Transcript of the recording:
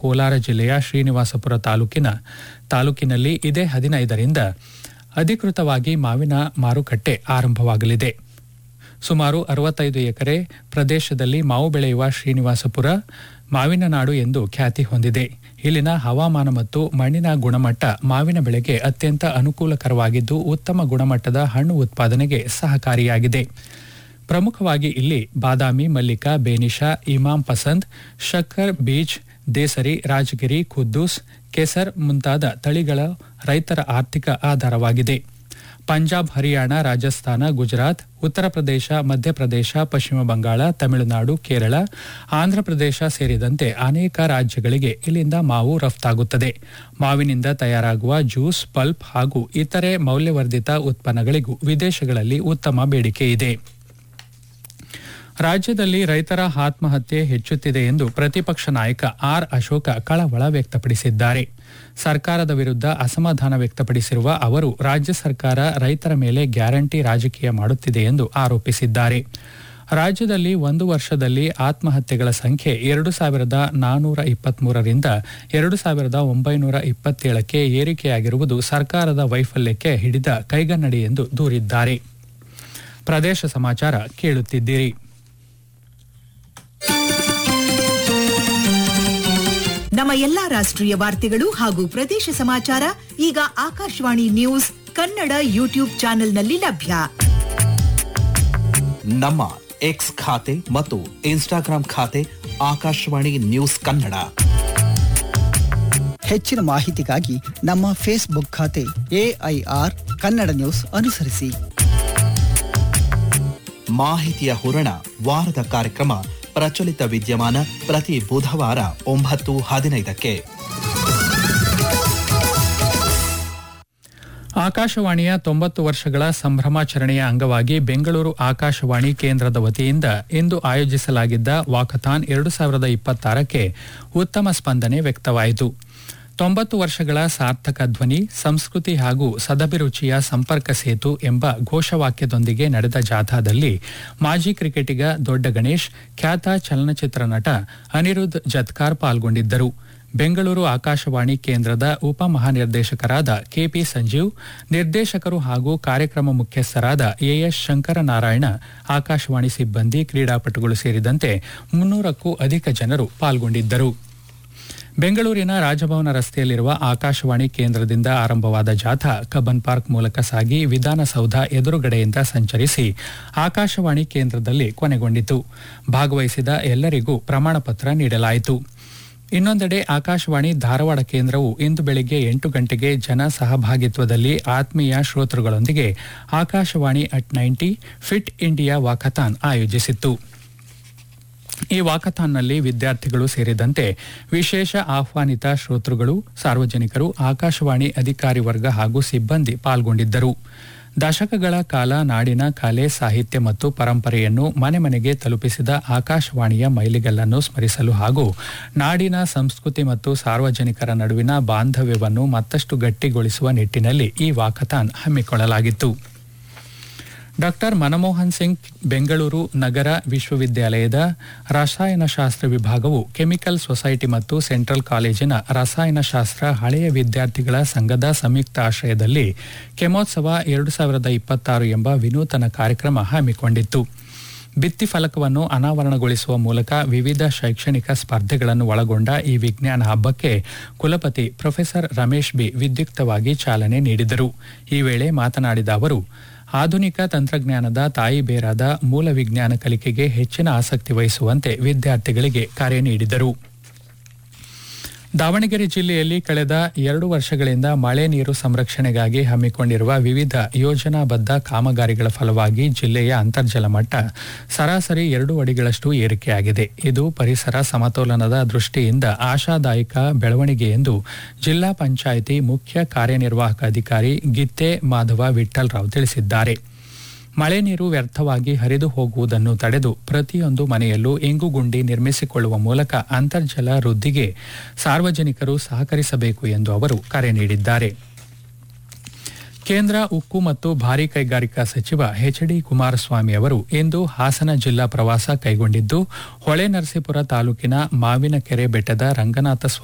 ಕೋಲಾರ ಜಿಲ್ಲೆಯ ಶ್ರೀನಿವಾಸಪುರ ತಾಲೂಕಿನ ತಾಲೂಕಿನಲ್ಲಿ ಇದೇ ಹದಿನೈದರಿಂದ ಅಧಿಕೃತವಾಗಿ ಮಾವಿನ ಮಾರುಕಟ್ಟೆ ಆರಂಭವಾಗಲಿದೆ ಸುಮಾರು ಅರವತ್ತೈದು ಎಕರೆ ಪ್ರದೇಶದಲ್ಲಿ ಮಾವು ಬೆಳೆಯುವ ಶ್ರೀನಿವಾಸಪುರ ಮಾವಿನ ನಾಡು ಎಂದು ಖ್ಯಾತಿ ಹೊಂದಿದೆ ಇಲ್ಲಿನ ಹವಾಮಾನ ಮತ್ತು ಮಣ್ಣಿನ ಗುಣಮಟ್ಟ ಮಾವಿನ ಬೆಳೆಗೆ ಅತ್ಯಂತ ಅನುಕೂಲಕರವಾಗಿದ್ದು ಉತ್ತಮ ಗುಣಮಟ್ಟದ ಹಣ್ಣು ಉತ್ಪಾದನೆಗೆ ಸಹಕಾರಿಯಾಗಿದೆ ಪ್ರಮುಖವಾಗಿ ಇಲ್ಲಿ ಬಾದಾಮಿ ಮಲ್ಲಿಕಾ ಬೇನಿಶಾ ಇಮಾಮ್ ಪಸಂದ್ ಶಕ್ಕರ್ ಬೀಜ್ ದೇಸರಿ ರಾಜಗಿರಿ ಖುದ್ದೂಸ್ ಕೆಸರ್ ಮುಂತಾದ ತಳಿಗಳ ರೈತರ ಆರ್ಥಿಕ ಆಧಾರವಾಗಿದೆ ಪಂಜಾಬ್ ಹರಿಯಾಣ ರಾಜಸ್ಥಾನ ಗುಜರಾತ್ ಉತ್ತರ ಪ್ರದೇಶ ಮಧ್ಯಪ್ರದೇಶ ಪಶ್ಚಿಮ ಬಂಗಾಳ ತಮಿಳುನಾಡು ಕೇರಳ ಆಂಧ್ರಪ್ರದೇಶ ಸೇರಿದಂತೆ ಅನೇಕ ರಾಜ್ಯಗಳಿಗೆ ಇಲ್ಲಿಂದ ಮಾವು ರಫ್ತಾಗುತ್ತದೆ ಮಾವಿನಿಂದ ತಯಾರಾಗುವ ಜ್ಯೂಸ್ ಪಲ್ಪ್ ಹಾಗೂ ಇತರೆ ಮೌಲ್ಯವರ್ಧಿತ ಉತ್ಪನ್ನಗಳಿಗೂ ವಿದೇಶಗಳಲ್ಲಿ ಉತ್ತಮ ಬೇಡಿಕೆ ಇದೆ ರಾಜ್ಯದಲ್ಲಿ ರೈತರ ಆತ್ಮಹತ್ಯೆ ಹೆಚ್ಚುತ್ತಿದೆ ಎಂದು ಪ್ರತಿಪಕ್ಷ ನಾಯಕ ಆರ್ ಅಶೋಕ ಕಳವಳ ವ್ಯಕ್ತಪಡಿಸಿದ್ದಾರೆ ಸರ್ಕಾರದ ವಿರುದ್ಧ ಅಸಮಾಧಾನ ವ್ಯಕ್ತಪಡಿಸಿರುವ ಅವರು ರಾಜ್ಯ ಸರ್ಕಾರ ರೈತರ ಮೇಲೆ ಗ್ಯಾರಂಟಿ ರಾಜಕೀಯ ಮಾಡುತ್ತಿದೆ ಎಂದು ಆರೋಪಿಸಿದ್ದಾರೆ ರಾಜ್ಯದಲ್ಲಿ ಒಂದು ವರ್ಷದಲ್ಲಿ ಆತ್ಮಹತ್ಯೆಗಳ ಸಂಖ್ಯೆ ಎರಡು ಸಾವಿರದ ನಾನೂರ ಇಪ್ಪತ್ಮೂರರಿಂದ ಎರಡು ಸಾವಿರದ ಒಂಬೈನೂರ ಇಪ್ಪತ್ತೇಳಕ್ಕೆ ಏರಿಕೆಯಾಗಿರುವುದು ಸರ್ಕಾರದ ವೈಫಲ್ಯಕ್ಕೆ ಹಿಡಿದ ಕೈಗನ್ನಡಿ ಎಂದು ದೂರಿದ್ದಾರೆ ಪ್ರದೇಶ ಸಮಾಚಾರ ಕೇಳುತ್ತಿದ್ದೀರಿ ನಮ್ಮ ಎಲ್ಲಾ ರಾಷ್ಟ್ರೀಯ ವಾರ್ತೆಗಳು ಹಾಗೂ ಪ್ರದೇಶ ಸಮಾಚಾರ ಈಗ ಆಕಾಶವಾಣಿ ನ್ಯೂಸ್ ಕನ್ನಡ ಯೂಟ್ಯೂಬ್ ಚಾನೆಲ್ನಲ್ಲಿ ಲಭ್ಯ ನಮ್ಮ ಎಕ್ಸ್ ಖಾತೆ ಮತ್ತು ಇನ್ಸ್ಟಾಗ್ರಾಂ ಖಾತೆ ಆಕಾಶವಾಣಿ ನ್ಯೂಸ್ ಕನ್ನಡ ಹೆಚ್ಚಿನ ಮಾಹಿತಿಗಾಗಿ ನಮ್ಮ ಫೇಸ್ಬುಕ್ ಖಾತೆ ಎಐಆರ್ ಕನ್ನಡ ನ್ಯೂಸ್ ಅನುಸರಿಸಿ ಮಾಹಿತಿಯ ಹೂರಣ ವಾರದ ಕಾರ್ಯಕ್ರಮ ಪ್ರಚಲಿತ ವಿದ್ಯಮಾನ ಪ್ರತಿ ಬುಧವಾರ ಒಂಬತ್ತು ಹದಿನೈದಕ್ಕೆ ಆಕಾಶವಾಣಿಯ ತೊಂಬತ್ತು ವರ್ಷಗಳ ಸಂಭ್ರಮಾಚರಣೆಯ ಅಂಗವಾಗಿ ಬೆಂಗಳೂರು ಆಕಾಶವಾಣಿ ಕೇಂದ್ರದ ವತಿಯಿಂದ ಇಂದು ಆಯೋಜಿಸಲಾಗಿದ್ದ ವಾಕಥಾನ್ ಎರಡು ಸಾವಿರದ ಇಪ್ಪತ್ತಾರಕ್ಕೆ ಉತ್ತಮ ಸ್ಪಂದನೆ ವ್ಯಕ್ತವಾಯಿತು ತೊಂಬತ್ತು ವರ್ಷಗಳ ಸಾರ್ಥಕ ಧ್ವನಿ ಸಂಸ್ಕೃತಿ ಹಾಗೂ ಸದಭಿರುಚಿಯ ಸಂಪರ್ಕ ಸೇತು ಎಂಬ ಘೋಷವಾಕ್ಯದೊಂದಿಗೆ ನಡೆದ ಜಾಥಾದಲ್ಲಿ ಮಾಜಿ ಕ್ರಿಕೆಟಿಗ ದೊಡ್ಡ ಗಣೇಶ್ ಖ್ಯಾತ ಚಲನಚಿತ್ರ ನಟ ಅನಿರುದ್ಧ್ ಜತ್ಕಾರ್ ಪಾಲ್ಗೊಂಡಿದ್ದರು ಬೆಂಗಳೂರು ಆಕಾಶವಾಣಿ ಕೇಂದ್ರದ ಉಪ ಮಹಾನಿರ್ದೇಶಕರಾದ ಕೆಪಿ ಸಂಜೀವ್ ನಿರ್ದೇಶಕರು ಹಾಗೂ ಕಾರ್ಯಕ್ರಮ ಮುಖ್ಯಸ್ಥರಾದ ಎಎಸ್ ಶಂಕರನಾರಾಯಣ ಆಕಾಶವಾಣಿ ಸಿಬ್ಬಂದಿ ಕ್ರೀಡಾಪಟುಗಳು ಸೇರಿದಂತೆ ಮುನ್ನೂರಕ್ಕೂ ಅಧಿಕ ಜನರು ಪಾಲ್ಗೊಂಡಿದ್ದರು ಬೆಂಗಳೂರಿನ ರಾಜಭವನ ರಸ್ತೆಯಲ್ಲಿರುವ ಆಕಾಶವಾಣಿ ಕೇಂದ್ರದಿಂದ ಆರಂಭವಾದ ಜಾಥಾ ಕಬ್ಬನ್ ಪಾರ್ಕ್ ಮೂಲಕ ಸಾಗಿ ವಿಧಾನಸೌಧ ಎದುರುಗಡೆಯಿಂದ ಸಂಚರಿಸಿ ಆಕಾಶವಾಣಿ ಕೇಂದ್ರದಲ್ಲಿ ಕೊನೆಗೊಂಡಿತು ಭಾಗವಹಿಸಿದ ಎಲ್ಲರಿಗೂ ಪ್ರಮಾಣ ಪತ್ರ ನೀಡಲಾಯಿತು ಇನ್ನೊಂದೆಡೆ ಆಕಾಶವಾಣಿ ಧಾರವಾಡ ಕೇಂದ್ರವು ಇಂದು ಬೆಳಿಗ್ಗೆ ಎಂಟು ಗಂಟೆಗೆ ಜನ ಸಹಭಾಗಿತ್ವದಲ್ಲಿ ಆತ್ಮೀಯ ಶ್ರೋತೃಗಳೊಂದಿಗೆ Akashvani at ninety fit India walkathon ಆಯೋಜಿಸಿತ್ತು ಈ ವಾಕಥಾನ್ನಲ್ಲಿ ವಿದ್ಯಾರ್ಥಿಗಳು ಸೇರಿದಂತೆ ವಿಶೇಷ ಆಹ್ವಾನಿತ ಶ್ರೋತೃಗಳು ಸಾರ್ವಜನಿಕರು ಆಕಾಶವಾಣಿ ಅಧಿಕಾರಿ ವರ್ಗ ಹಾಗೂ ಸಿಬ್ಬಂದಿ ಪಾಲ್ಗೊಂಡಿದ್ದರು ದಶಕಗಳ ಕಾಲ ನಾಡಿನ ಕಲೆ ಸಾಹಿತ್ಯ ಮತ್ತು ಪರಂಪರೆಯನ್ನು ಮನೆ ಮನೆಗೆ ತಲುಪಿಸಿದ ಆಕಾಶವಾಣಿಯ ಮೈಲಿಗಲ್ಲನ್ನು ಸ್ಮರಿಸಲು ಹಾಗೂ ನಾಡಿನ ಸಂಸ್ಕೃತಿ ಮತ್ತು ಸಾರ್ವಜನಿಕರ ನಡುವಿನ ಬಾಂಧವ್ಯವನ್ನು ಮತ್ತಷ್ಟು ಗಟ್ಟಿಗೊಳಿಸುವ ನಿಟ್ಟಿನಲ್ಲಿ ಈ ವಾಕಥಾನ್ ಹಮ್ಮಿಕೊಳ್ಳಲಾಗಿತ್ತು ಡಾಕ್ಟರ್ ಮನಮೋಹನ್ ಸಿಂಗ್ ಬೆಂಗಳೂರು ನಗರ ವಿಶ್ವವಿದ್ಯಾಲಯದ ರಸಾಯನಶಾಸ್ತ್ರ ವಿಭಾಗವು ಕೆಮಿಕಲ್ ಸೊಸೈಟಿ ಮತ್ತು ಸೆಂಟ್ರಲ್ ಕಾಲೇಜಿನ ರಸಾಯನಶಾಸ್ತ್ರ ಹಳೆಯ ವಿದ್ಯಾರ್ಥಿಗಳ ಸಂಘದ ಸಂಯುಕ್ತ ಆಶ್ರಯದಲ್ಲಿ ಕೆಮೋತ್ಸವ ಎರಡು ಸಾವಿರದ ಇಪ್ಪತ್ತಾರು ಎಂಬ ವಿನೂತನ ಕಾರ್ಯಕ್ರಮ ಹಮ್ಮಿಕೊಂಡಿತ್ತು ಭಿತ್ತಿ ಫಲಕವನ್ನು ಅನಾವರಣಗೊಳಿಸುವ ಮೂಲಕ ವಿವಿಧ ಶೈಕ್ಷಣಿಕ ಸ್ಪರ್ಧೆಗಳನ್ನು ಒಳಗೊಂಡ ಈ ವಿಜ್ಞಾನ ಹಬ್ಬಕ್ಕೆ ಕುಲಪತಿ ಪ್ರೊಫೆಸರ್ ರಮೇಶ್ ಬಿ ವಿದ್ಯುಕ್ತವಾಗಿ ಚಾಲನೆ ನೀಡಿದರು ಈ ವೇಳೆ ಮಾತನಾಡಿದ ಅವರು ಆಧುನಿಕ ತಂತ್ರಜ್ಞಾನದ ತಾಯಿ ಬೇರಾದ ಮೂಲ ವಿಜ್ಞಾನ ಕಲಿಕೆಗೆ ಹೆಚ್ಚಿನ ಆಸಕ್ತಿ ವಹಿಸುವಂತೆ ವಿದ್ಯಾರ್ಥಿಗಳಿಗೆ ಕರೆ ನೀಡಿದರು ದಾವಣಗೆರೆ ಜಿಲ್ಲೆಯಲ್ಲಿ ಕಳೆದ ಎರಡು ವರ್ಷಗಳಿಂದ ಮಳೆ ನೀರು ಸಂರಕ್ಷಣೆಗಾಗಿ ಹಮ್ಮಿಕೊಂಡಿರುವ ವಿವಿಧ ಯೋಜನಾಬದ್ಧ ಕಾಮಗಾರಿಗಳ ಫಲವಾಗಿ ಜಿಲ್ಲೆಯ ಅಂತರ್ಜಲ ಮಟ್ಟ ಸರಾಸರಿ ಎರಡು ಅಡಿಗಳಷ್ಟು ಏರಿಕೆಯಾಗಿದೆ ಇದು ಪರಿಸರ ಸಮತೋಲನದ ದೃಷ್ಟಿಯಿಂದ ಆಶಾದಾಯಕ ಬೆಳವಣಿಗೆ ಎಂದು ಜಿಲ್ಲಾ ಪಂಚಾಯಿತಿ ಮುಖ್ಯ ಕಾರ್ಯನಿರ್ವಾಹಕ ಅಧಿಕಾರಿ ಗಿತ್ತೆ ಮಾಧವ ವಿಠ್ಠಲ್ರಾವ್ ತಿಳಿಸಿದ್ದಾರೆ ಮಳೆ ನೀರು ವ್ಯರ್ಥವಾಗಿ ಹರಿದು ಹೋಗುವುದನ್ನು ತಡೆದು ಪ್ರತಿಯೊಂದು ಮನೆಯಲ್ಲೂ ಇಂಗುಗುಂಡಿ ನಿರ್ಮಿಸಿಕೊಳ್ಳುವ ಮೂಲಕ ಅಂತರ್ಜಲ ವೃದ್ಧಿಗೆ ಸಾರ್ವಜನಿಕರು ಸಹಕರಿಸಬೇಕು ಎಂದು ಅವರು ಕರೆ ನೀಡಿದ್ದಾರೆ ಕೇಂದ್ರ ಉಕ್ಕು ಮತ್ತು ಭಾರೀ ಕೈಗಾರಿಕಾ ಸಚಿವ ಎಚ್ ಡಿ ಕುಮಾರಸ್ವಾಮಿ ಅವರು ಇಂದು ಹಾಸನ ಜಿಲ್ಲಾ ಪ್ರವಾಸ ಕೈಗೊಂಡಿದ್ದು ಹೊಳೆನರಸೀಪುರ ತಾಲೂಕಿನ ಮಾವಿನಕೆರೆ ಬೆಟ್ಟದ ರಂಗನಾಥ ಸ್ವಾಮಿ